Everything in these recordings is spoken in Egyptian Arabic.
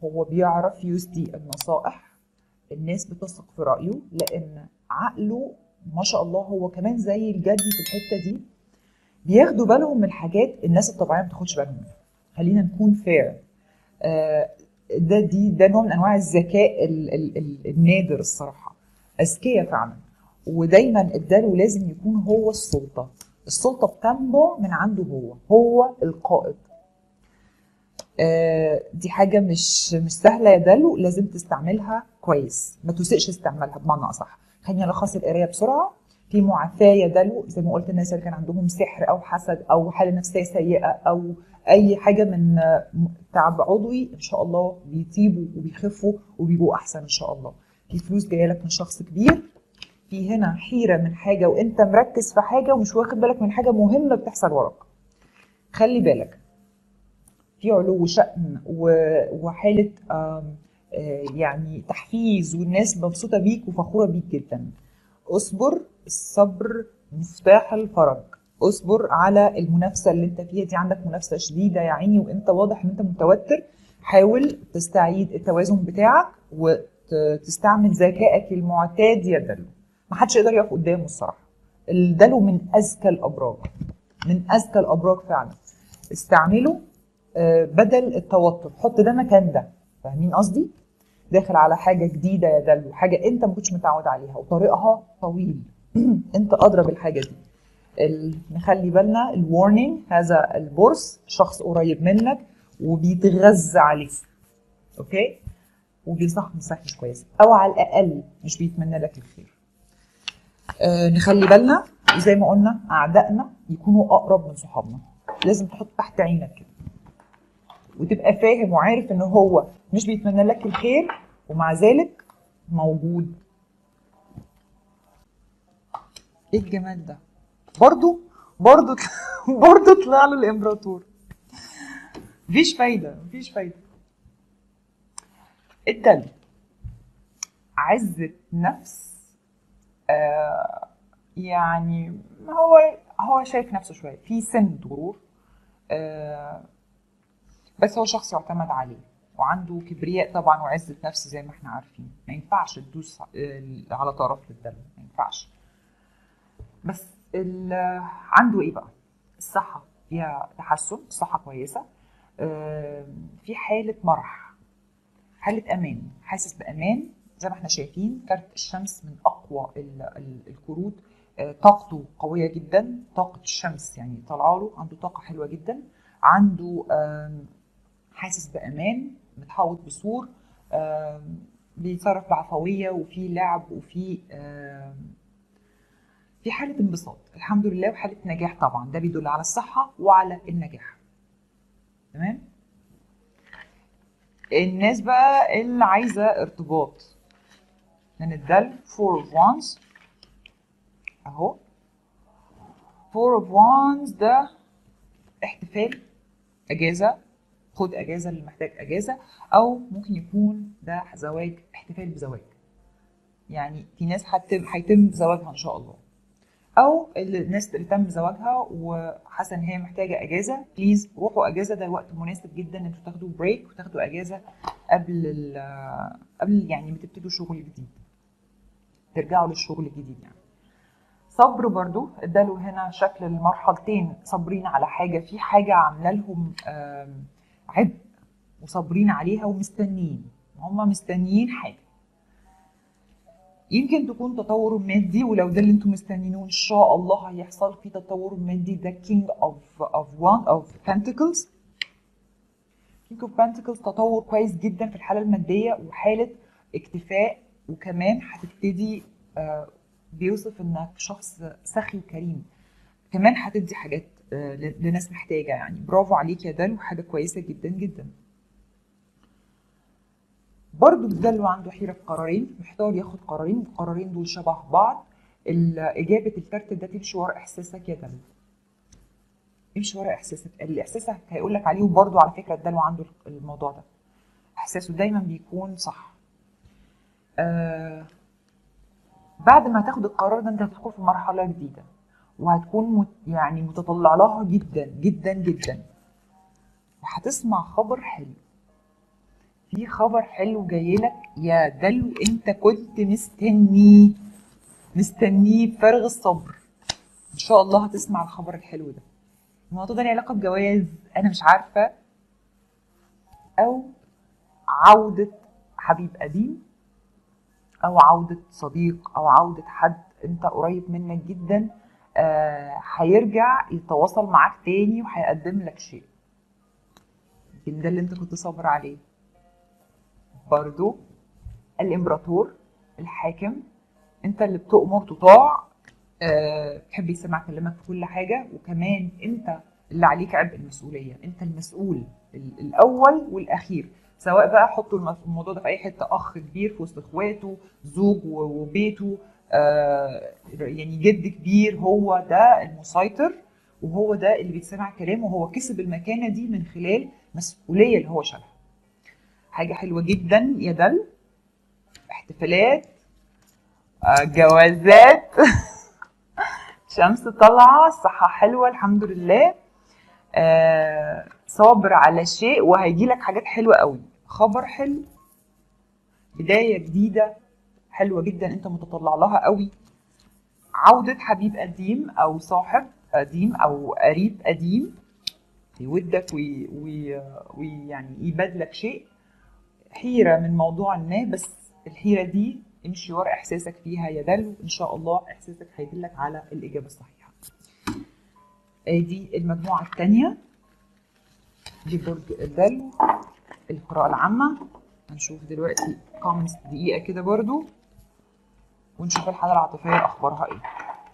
هو بيعرف يسدي النصائح الناس بتثق في رايه لان عقله ما شاء الله هو كمان زي الجدي في الحته دي بياخدوا بالهم من حاجات الناس الطبيعيه ما بتاخدش بالهم منها خلينا نكون فير ده دي ده نوع من انواع الذكاء ال ال ال النادر الصراحه اذكياء فعلا ودايما الدلو لازم يكون هو السلطه السلطه بتنبع من عنده هو هو القائد آه، دي حاجه مش مش سهله يا دلو لازم تستعملها كويس ما تسيئش استعمالها بمعنى اصح خليني الخص القرايه بسرعه في معافاه يا دلو زي ما قلت الناس اللي كان عندهم سحر او حسد او حاله نفسيه سيئه او اي حاجه من آه، تعب عضوي ان شاء الله بيطيبوا وبيخفوا وبيبقوا احسن ان شاء الله في فلوس جايه لك من شخص كبير في هنا حيره من حاجه وانت مركز في حاجه ومش واخد بالك من حاجه مهمه بتحصل وراك خلي بالك في علو شأن و- وحالة آم، آه، يعني تحفيز والناس مبسوطة بيك وفخورة بيك جدا اصبر الصبر مفتاح الفرج اصبر على المنافسة اللي انت فيها دي عندك منافسة شديدة يا عيني وانت واضح ان انت متوتر حاول تستعيد التوازن بتاعك وتستعمل ذكائك المعتاد يا دلو محدش يقدر يقف قدامه الصراحة الدلو من أذكى الأبراج من أذكى الأبراج فعلا استعمله آه، بدل التوتر حط ده مكان ده فاهمين قصدي داخل على حاجه جديده يا دلو حاجه انت ما كنتش متعود عليها وطريقها طويل انت ادرى بالحاجه دي ال- نخلي بالنا الورنينج هذا البورس شخص قريب منك وبيتغذى عليك اوكي وبينصحك نصيحه مش كويسه او على الاقل مش بيتمنى لك الخير آه نخلي بالنا زي ما قلنا اعدائنا يكونوا اقرب من صحابنا لازم تحط تحت عينك كده وتبقى فاهم وعارف ان هو مش بيتمنى لك الخير ومع ذلك موجود ايه الجمال ده برضو برضو برضو طلع له الامبراطور مفيش فايده مفيش فايده الدلو عزة نفس آه يعني هو هو شايف نفسه شويه في سن غرور آه بس هو شخص يعتمد عليه وعنده كبرياء طبعا وعزة نفس زي ما احنا عارفين ما ينفعش تدوس آه، على طرف للدم ما ينفعش بس ال- عنده ايه بقى الصحة فيها تحسن الصحة كويسة آه، في حالة مرح حالة أمان حاسس بأمان زي ما احنا شايفين كارت الشمس من أقوى ال- ال- الكروت آه، طاقته قوية جدا طاقة الشمس يعني طالعة له عنده طاقة حلوة جدا عنده آم، حاسس بامان متحوط بسور آم، بيتصرف بعفويه وفي لعب وفي آم، في حاله انبساط الحمد لله وحاله نجاح طبعا ده بيدل على الصحه وعلى النجاح تمام الناس بقى اللي عايزه ارتباط من الدل فور اوف وانز اهو فور اوف وانز ده احتفال اجازه خد اجازه اللي محتاج اجازه او ممكن يكون ده زواج احتفال بزواج يعني في ناس هتم هيتم زواجها ان شاء الله او الناس اللي تم زواجها وحاسه ان هي محتاجه اجازه بليز روحوا اجازه ده وقت مناسب جدا ان انتوا تاخدوا بريك وتاخدوا اجازه قبل ال- قبل يعني ما تبتدوا شغل جديد ترجعوا للشغل الجديد يعني صبر برضو اداله هنا شكل المرحلتين صابرين على حاجه في حاجه عامله لهم آم، عبء وصابرين عليها ومستنيين هم مستنيين حاجه يمكن تكون تطور مادي ولو ده اللي انتم مستنينه ان شاء الله هيحصل في تطور مادي ده كينج اوف اوف وان اوف بنتكلز كينج اوف بنتكلز تطور كويس جدا في الحاله الماديه وحاله اكتفاء وكمان هتبتدي آه، بيوصف انك شخص سخي وكريم كمان هتدي حاجات آه، ل- لناس محتاجه يعني برافو عليك يا دلو حاجه كويسه جدا جدا برضو الدلو عنده حيرة في قرارين محتار ياخد قرارين والقرارين دول شبه بعض ال- إجابة الكارت ده تمشي ورا إحساسك يا دلو امشي ورا إحساسك اللي إحساسك هيقول لك عليه وبرضو على فكرة الدلو عنده الموضوع ده إحساسه دايما بيكون صح آه بعد ما تاخد القرار ده انت هتدخل في مرحلة جديدة وهتكون مت يعني متطلع لها جدا جدا جدا وهتسمع خبر حلو في خبر حلو جاي لك يا دلو انت كنت مستنيه مستنيه بفارغ الصبر ان شاء الله هتسمع الخبر الحلو ده الموضوع ده ليه علاقه بجواز انا مش عارفه او عوده حبيب قديم او عوده صديق او عوده حد انت قريب منك جدا آه، هيرجع يتواصل معاك تاني وهيقدم لك شيء يمكن ده اللي انت كنت صابر عليه برضو الامبراطور الحاكم انت اللي بتؤمر تطاع آه، تحب يسمع كلامك في كل حاجه وكمان انت اللي عليك عبء المسؤوليه انت المسؤول ال- الاول والاخير سواء بقى حطوا الم- الموضوع ده في اي حته اخ كبير في وسط اخواته زوج و- وبيته آه، يعني جد كبير هو ده المسيطر وهو ده اللي بيتسمع كلامه وهو كسب المكانه دي من خلال مسؤوليه اللي هو شالها حاجه حلوه جدا يا دل احتفالات آه، جوازات شمس طالعه الصحه حلوه الحمد لله آه، صابر على شيء وهيجي لك حاجات حلوه قوي خبر حلو بدايه جديده حلوه جدا انت متطلع لها قوي عوده حبيب قديم او صاحب قديم او قريب قديم يودك وي- وي- ويعني يبادلك شيء حيره من موضوع ما بس الحيره دي امشي ورا احساسك فيها يا دلو ان شاء الله احساسك هيدلك على الاجابه الصحيحه ادي المجموعه الثانيه دي برج الدلو القراءه العامه هنشوف دلوقتي كومنتس دقيقه كده برضو ونشوف الحاله العاطفيه اخبارها ايه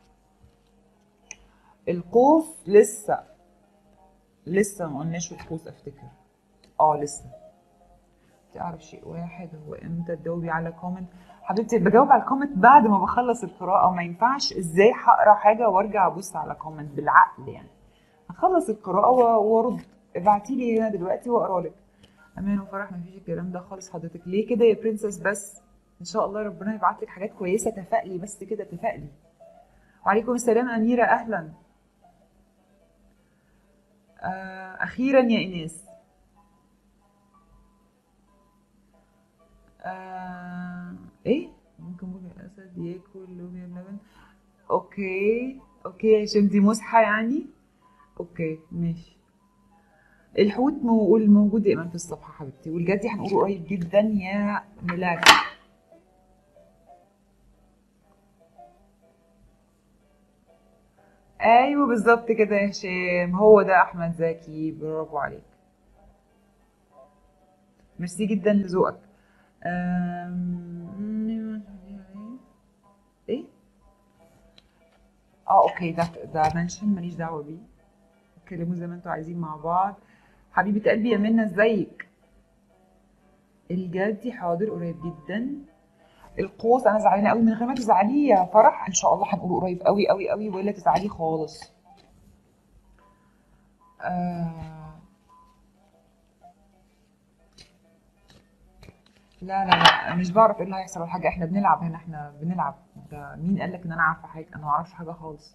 القوس لسه لسه ما قلناش القوس افتكر اه لسه تعرف شيء واحد هو امتى تجاوبي على كومنت حبيبتي بجاوب على الكومنت بعد ما بخلص القراءه وما ينفعش ازاي هقرا حاجه وارجع ابص على كومنت بالعقل يعني هخلص القراءه و- وارد ابعتي لي هنا دلوقتي واقرا لك امان وفرح ما فيش الكلام ده خالص حضرتك ليه كده يا برنسس بس ان شاء الله ربنا يبعت لك حاجات كويسه تفائلي بس كده تفائلي وعليكم السلام اميره اهلا آه اخيرا يا ايناس آه ايه ممكن ممكن الاسد ياكل لوبيا بلبن اوكي اوكي عشان دي مسحه يعني اوكي ماشي الحوت موجود موجود دائما في الصفحه حبيبتي والجدي هنقوله قريب جدا يا ملاك ايوه بالظبط كده يا هشام هو ده احمد زكي برافو عليك ميرسي جدا لذوقك أم... ايه اه اوكي ده ده منشن ماليش دعوه بيه اتكلموا زي ما انتوا عايزين مع بعض حبيبه قلبي يا منى ازيك الجدي حاضر قريب جدا القوس انا زعلانه قوي من غير ما تزعلي يا فرح ان شاء الله هنقوله قريب قوي قوي قوي ولا تزعلي خالص آه... لا لا لا مش بعرف ايه اللي هيحصل ولا حاجه احنا بنلعب هنا احنا بنلعب ده مين قال لك ان انا عارفه حاجه انا ما اعرفش حاجه خالص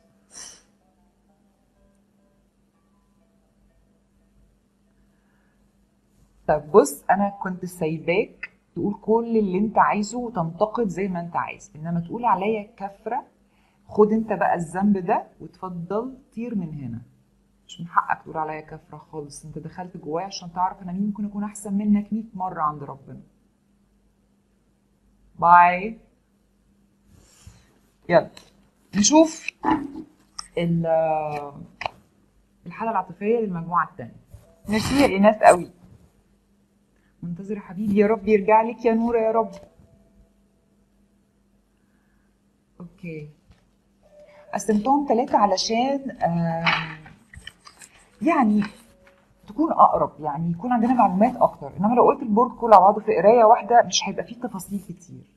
طب بص انا كنت سايباك تقول كل اللي انت عايزه وتنتقد زي ما انت عايز انما تقول عليا كفره خد انت بقى الذنب ده وتفضل طير من هنا مش من حقك تقول عليا كفره خالص انت دخلت جوايا عشان تعرف انا مين ممكن اكون احسن منك 100 مره عند ربنا باي يلا نشوف ال- الحالة العاطفية للمجموعة التانية ميرسي يا إيناس قوي منتظر حبيبي يا رب يرجع لك يا نورة يا رب اوكي قسمتهم ثلاثة علشان آم، يعني تكون اقرب يعني يكون عندنا معلومات اكتر انما لو قلت البورد كله على بعضه في قرايه واحده مش هيبقى فيه تفاصيل كتير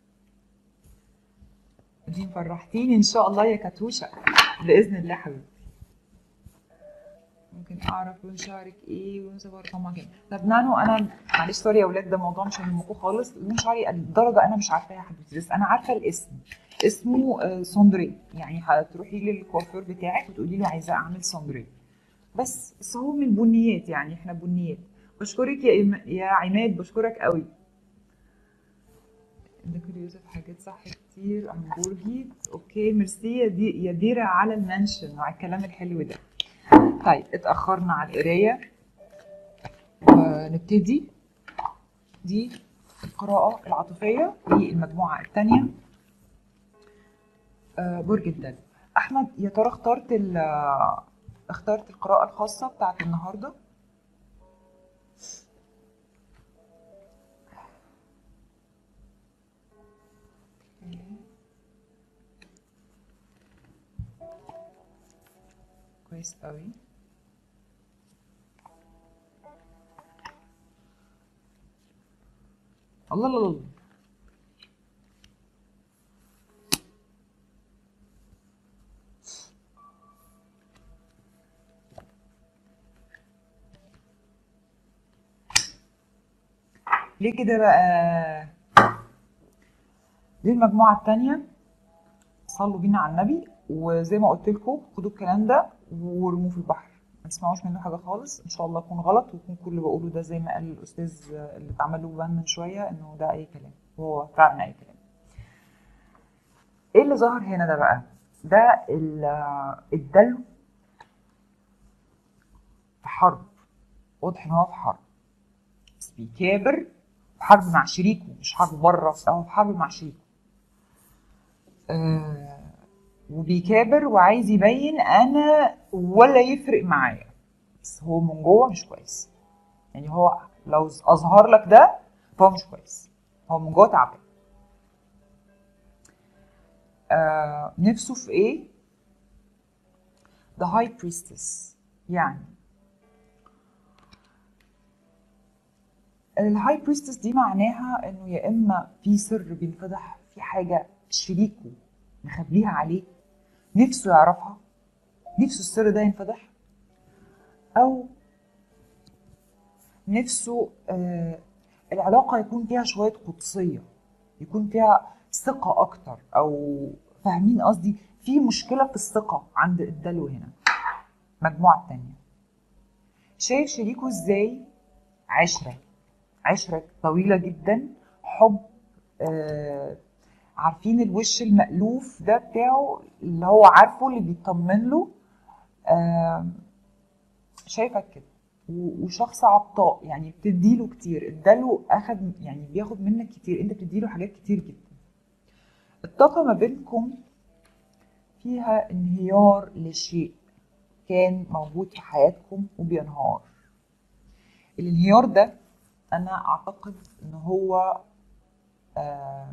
دي فرحتيني ان شاء الله يا كاتوشا باذن الله حبيبتي ممكن اعرف لون شعرك ايه ولون صبر طمع كام طب نانو انا معلش سوري يا اولاد ده موضوع مش هيهمكم خالص لون شعري الدرجه انا مش عارفاها يا حبيبتي بس انا عارفه الاسم اسمه آه، سوندري يعني هتروحي للكوافير بتاعك وتقولي له عايزه اعمل سوندري بس بس هو من البنيات يعني احنا بنيات بشكرك يا إم... يا عماد بشكرك قوي دكتور يوسف حاجات صح كتير همبرجي اوكي ميرسي يا دي يا ديرة على المنشن وعلى الكلام الحلو ده طيب اتأخرنا على القراية ونبتدي دي القراءة العاطفية للمجموعة الثانية برج الدلو أحمد يا ترى اخترت ال اخترت القراءة الخاصة بتاعت النهاردة كويس قوي الله الله الله ليه كده بقى دي المجموعة التانية صلوا بينا على النبي وزي ما قلت لكم خدوا الكلام ده ورموه في البحر ما تسمعوش منه حاجة خالص ان شاء الله يكون غلط ويكون كل اللي بقوله ده زي ما قال الاستاذ اللي اتعمل له بان من شوية انه ده اي كلام وهو فعلا اي كلام ايه اللي ظهر هنا ده بقى ده الدلو في حرب واضح ان هو في حرب بس بيكابر في حرب مع شريكه مش حرب بره هو في حرب مع شريكه آه وبيكابر وعايز يبين انا ولا يفرق معايا بس هو من جوه مش كويس يعني هو لو اظهر لك ده فهو مش كويس هو من جوه تعبان آه نفسه في ايه the high priestess يعني الهاي بريستس دي معناها انه يا اما في سر بينفضح في حاجه شريكه مخبيها عليه نفسه يعرفها نفسه السر ده ينفضح او نفسه آه العلاقه يكون فيها شويه قدسيه يكون فيها ثقه اكتر او فاهمين قصدي في مشكله في الثقه عند الدلو هنا مجموعه تانية شايف شريكه ازاي عشره عشرة طويلة جدا حب آه عارفين الوش المألوف ده بتاعه اللي هو عارفه اللي بيطمن له آه شايفك كده وشخص عطاء يعني بتديله كتير اداله اخد يعني بياخد منك كتير انت بتديله حاجات كتير جدا الطاقة ما بينكم فيها انهيار لشيء كان موجود في حياتكم وبينهار الانهيار ده انا اعتقد ان هو آه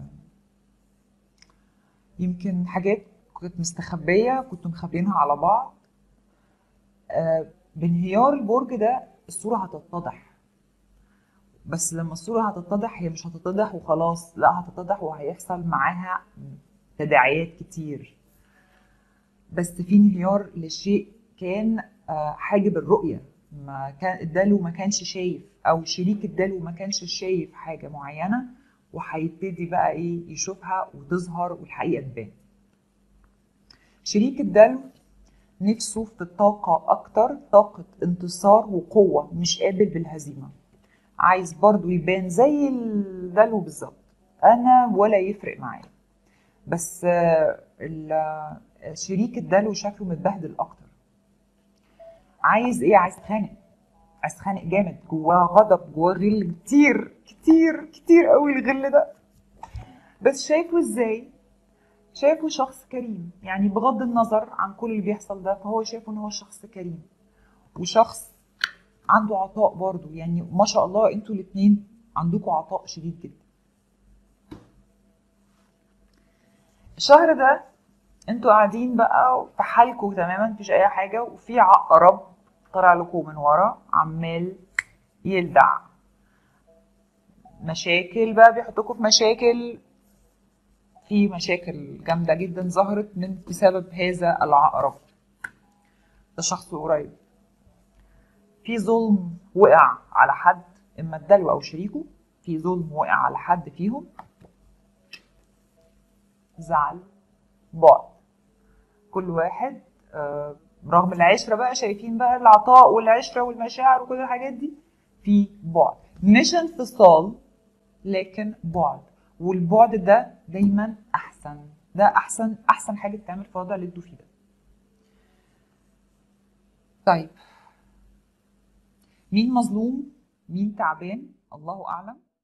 يمكن حاجات كانت مستخبيه كنتوا مخبيينها على بعض آه بانهيار البرج ده الصوره هتتضح بس لما الصوره هتتضح هي مش هتتضح وخلاص لا هتتضح وهيحصل معاها تداعيات كتير بس في انهيار لشيء كان آه حاجب الرؤيه ما كان اداله ما كانش شايف او شريك اداله ما كانش شايف حاجه معينه وهيبتدي بقى ايه يشوفها وتظهر والحقيقه تبان شريك اداله نفسه في طاقة أكتر طاقة انتصار وقوة مش قابل بالهزيمة عايز برضو يبان زي الدلو بالظبط أنا ولا يفرق معايا بس شريك الدلو شكله متبهدل أكتر عايز ايه عايز يتخانق عايز يتخانق جامد جواه غضب جواه غل كتير كتير كتير قوي الغل ده بس شايفه ازاي شايفه شخص كريم يعني بغض النظر عن كل اللي بيحصل ده فهو شايفه ان هو شخص كريم وشخص عنده عطاء برضو يعني ما شاء الله انتوا الاتنين عندكم عطاء شديد جدا الشهر ده انتوا قاعدين بقى في حالكم تماما مفيش اي حاجه وفي عقرب طلع لكم من ورا عمال يلدع مشاكل بقى بيحطكم في مشاكل في مشاكل جامده جدا ظهرت من بسبب هذا العقرب ده شخص قريب في ظلم وقع على حد اما الدلو او شريكه في ظلم وقع على حد فيهم زعل بعد كل واحد آه رغم العشرة بقى شايفين بقى العطاء والعشرة والمشاعر وكل الحاجات دي في بعد مش انفصال لكن بعد والبعد ده دايما احسن ده احسن احسن حاجه تعمل في وضع اللي انتوا فيه ده طيب مين مظلوم مين تعبان الله اعلم